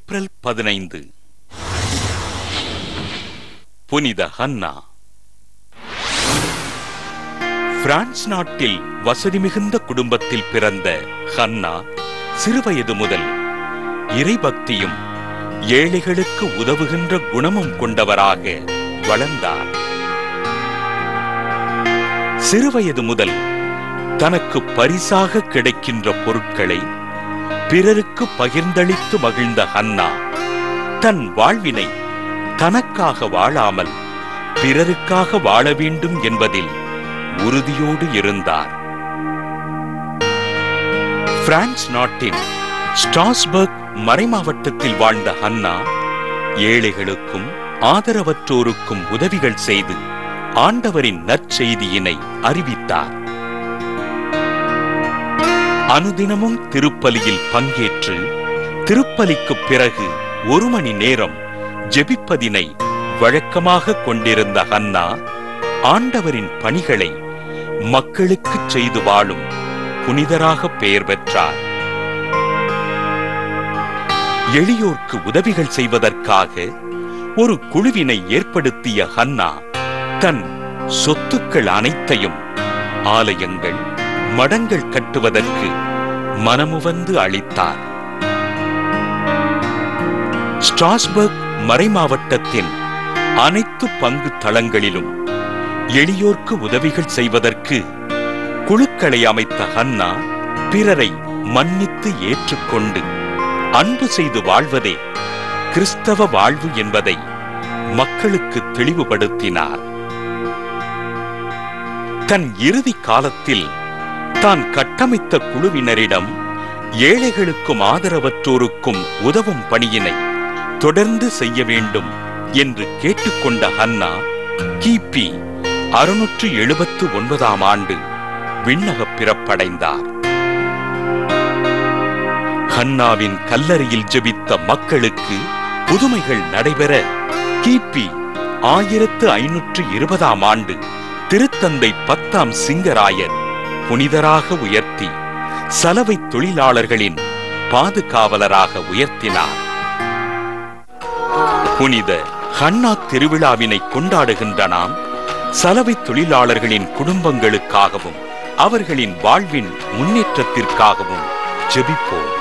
April பதினைந்து புனித Hannah France நாட்டில் வசதி மிகுந்த குடும்பத்தில் பிறந்த ஹன்னா சிறுவயது முதல் இறைபக்தியும் ஏழைகளுக்கு உதவுகின்ற குணமும் கொண்டவராக வளர்ந்தார் சிறுவயது முதல் தனக்கு பரிசாக கிடைக்கின்ற பொருட்களை பிறருக்கு பகிர்ந்தளித்து மகிழ்ந்த ஹன்னா தன் வாழ்வினை தனக்காக வாழாமல் பிறருக்காக வாழ வேண்டும் என்பதில் உறுதியோடு இருந்தார் பிரான்ஸ் நாட்டின் ஸ்ட்ராஸ்பர்க் மறைமாவட்டத்தில் வாழ்ந்த ஹன்னா ஏழைகளுக்கும் ஆதரவற்றோருக்கும் உதவிகள் செய்து ஆண்டவரின் நற்செய்தியினை அறிவித்தார் அனுதினமும் திருப்பலியில் பங்கேற்று திருப்பலிக்குப் பிறகு ஒரு மணி நேரம் ஜெபிப்பதினை வழக்கமாக கொண்டிருந்த ஹன்னா ஆண்டவரின் பணிகளை மக்களுக்குச் செய்து வாழும் புனிதராக பெயர் பெற்றார் எளியோர்க்கு உதவிகள் செய்வதற்காக ஒரு குழுவினை ஏற்படுத்திய ஹன்னா தன் சொத்துக்கள் அனைத்தையும் ஆலயங்கள் மடங்கள் கட்டுவதற்கு மனமுவந்து அளித்தார் ஸ்ட்ராஸ்பர்க் மறைமாவட்டத்தின் அனைத்து பங்கு தளங்களிலும் எளியோர்க்கு உதவிகள் செய்வதற்கு குழுக்களை அமைத்த ஹன்னா பிறரை மன்னித்து ஏற்றுக்கொண்டு அன்பு செய்து வாழ்வதே கிறிஸ்தவ வாழ்வு என்பதை மக்களுக்கு தெளிவுபடுத்தினார் தன் இறுதி காலத்தில் தான் கட்டமைத்த குழுவினரிடம் ஏழைகளுக்கும் ஆதரவற்றோருக்கும் உதவும் பணியினை தொடர்ந்து செய்ய வேண்டும் என்று கேட்டுக்கொண்ட ஹன்னா கிபி அறுநூற்று எழுபத்து ஒன்பதாம் ஆண்டு விண்ணகப் பிறப்படைந்தார் ஹன்னாவின் கல்லறையில் ஜெபித்த மக்களுக்கு புதுமைகள் நடைபெற கிபி ஆயிரத்து ஐநூற்று இருபதாம் ஆண்டு திருத்தந்தை பத்தாம் சிங்கராயர் புனிதராக உயர்த்தி சலவை தொழிலாளர்களின் பாதுகாவலராக உயர்த்தினார் புனித ஹன்னா திருவிழாவினை கொண்டாடுகின்ற நாம் சலவை தொழிலாளர்களின் குடும்பங்களுக்காகவும் அவர்களின் வாழ்வின் முன்னேற்றத்திற்காகவும் ஜெபிப்போம்